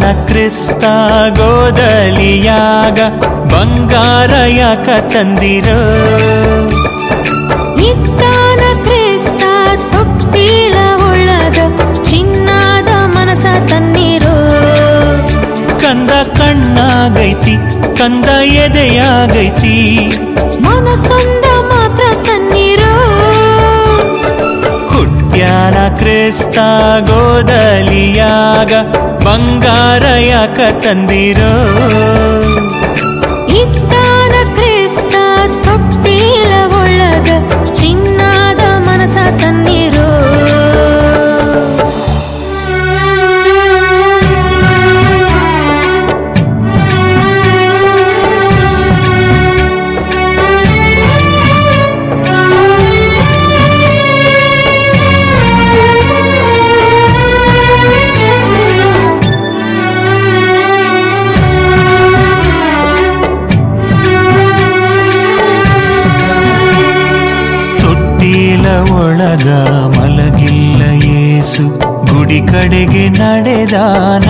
ಕ್ರಿಸ್ತ ಗೋದಲಿಯಾಗ ಬಂಗಾರ ಯಾಕ ತಂದಿರೋ ಇತ್ತಾನ ಕ್ರಿಸ್ತ ತೊಟ್ಟಿಲ ಒಳಗ ಚಿನ್ನದ ಮನಸ ತನ್ನೀರೋ ಕಂದ ಕಣ್ಣಾಗೈತಿ ಕಂದ ಎದೆಯಾಗೈತಿ ಮನಸೊಂದ ಮಾತ್ರ ತನ್ನೀರೋ ಹುಟ್ಟ್ಯಾನ ಕ್ರಿಸ್ತ ಗೋದಲಿಯಾಗ ಬಂಗಾರ ಯಾಕ ತಂದಿರೋ ಇತ್ತಾನ ಕ್ರಿಸ್ತ ತೊಟ್ಟಿಲ ಒಳಗ ಚಿನ್ನದ ಮನಸ ತನ್ನೀರೋ ತೊಟ್ಟಿಲ ಒಳಗ ಮಲಗಿಲ್ಲ ಏಸು ಗುಡಿ ಕಡೆಗೆ ನಡೆದಾನ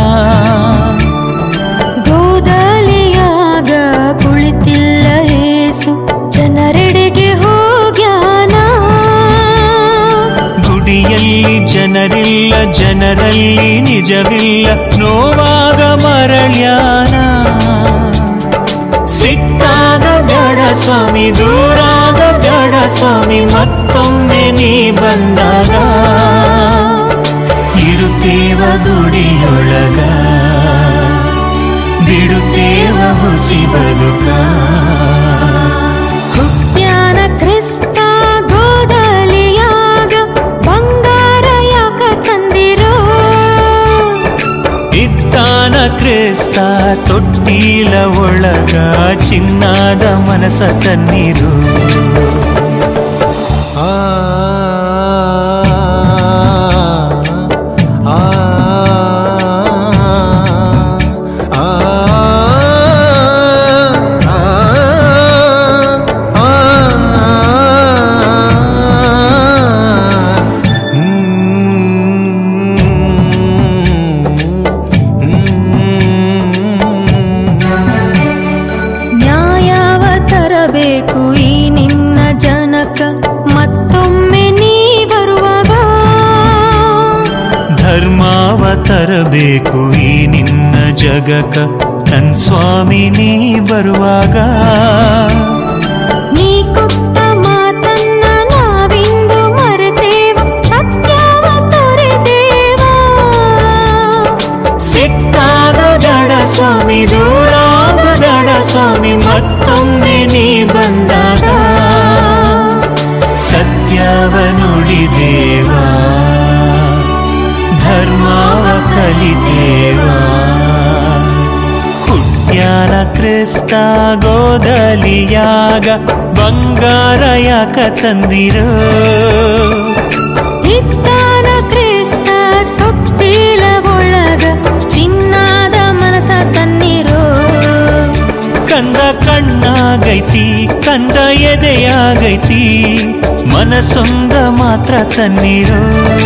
ಗೋದಲಿಯಾಗ ಕುಳಿತಿಲ್ಲ ಏಸು ಜನರೆಡೆಗೆ ಹೋಗ್ಯಾನ ಗುಡಿಯಲ್ಲಿ ಜನರಿಲ್ಲ ಜನರಲ್ಲಿ ನಿಜವಿಲ್ಲ ನೋವಾಗ ಮರಳ್ಯಾನ ಸಿಟ್ಟಾದ ಬೇಡ ಸ್ವಾಮಿ ದೂರಾದ ಬೇಡ ಸ್ವಾಮಿ ಮತ್ತೊಮ್ಮೆ ನೀ ಬಂದಾಗ ಇರುತ್ತೇವ ಗುಡಿಯೊಳಗ ಬಿಡುತ್ತೇವ ಹುಸಿ ಬದುಕ ಹುಟ್ಟ್ಯಾನ ಕ್ರಿಸ್ತ ಗೋದಲಿಯಾಗ ಬಂಗಾರ ಯಾಕ ತಂದಿರೋ ಇದ್ದಾನ ಕ್ರಿಸ್ತ ತೊಟ್ಟಿಲ ಒಳಗ ಚಿನ್ನದ ಮನಸ ತನ್ನಿರು ಆ ಆ, ಆ, ಆ, ನ್ಯಾಯವ ತರಬೇಕು ಈ ನಿನ್ನ ಜನಕ ಮತ್ತೊಮ್ಮೆ ನೀ ಬರುವಾಗ ಧರ್ಮಾವ ತರಬೇಕು ಈ ನಿನ್ನ ಜಗಕ ನನ್ ಸ್ವಾಮಿ ನೀ ಬರುವಾಗ ನೀ ಕೊಟ್ಟ ಮಾತನ್ನ ನಾವಿಂದು ಮರೆತೇವ ಸತ್ಯವ ತೊರೆದೇವ ಸಿಟ್ಟಾದ ಬೇಡ ಸ್ವಾಮಿ ದೂರಾದ ಬೇಡ ಸ್ವಾಮಿ ಮತ್ತೊಮ್ಮೆ ನೀ ಬಂದಾಗ ಸತ್ಯವ ನುಡಿದೇವ ಧರ್ಮವ ಕಲಿತೇವ ಹುಟ್ಟ್ಯಾನ ಕ್ರಿಸ್ತ ಗೋದಲಿಯಾಗ ಬಂಗಾರ ಯಾಕ ತಂದಿರೋ ಇದ್ದಾನ ಕ್ರಿಸ್ತ ತೊಟ್ಟಿಲ ಒಳಗ ಚಿನ್ನದ ಮನಸ ತನ್ನಿರೋ ಕಂದ ಕಣ್ಣಾಗೈತಿ ಕಂದ ಎದೆಯಾಗೈತಿ ಮನಸೊಂದ ಮಾತ್ರ ತನ್ನಿರೋ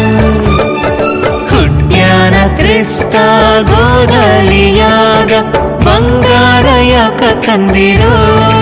ಹುಟ್ಟ್ಯಾನ ಕ್ರಿಸ್ತ ಗೋದಲಿಯಾಗ ಬಂಗಾರ ಯಾಕ ತಂದಿರೋ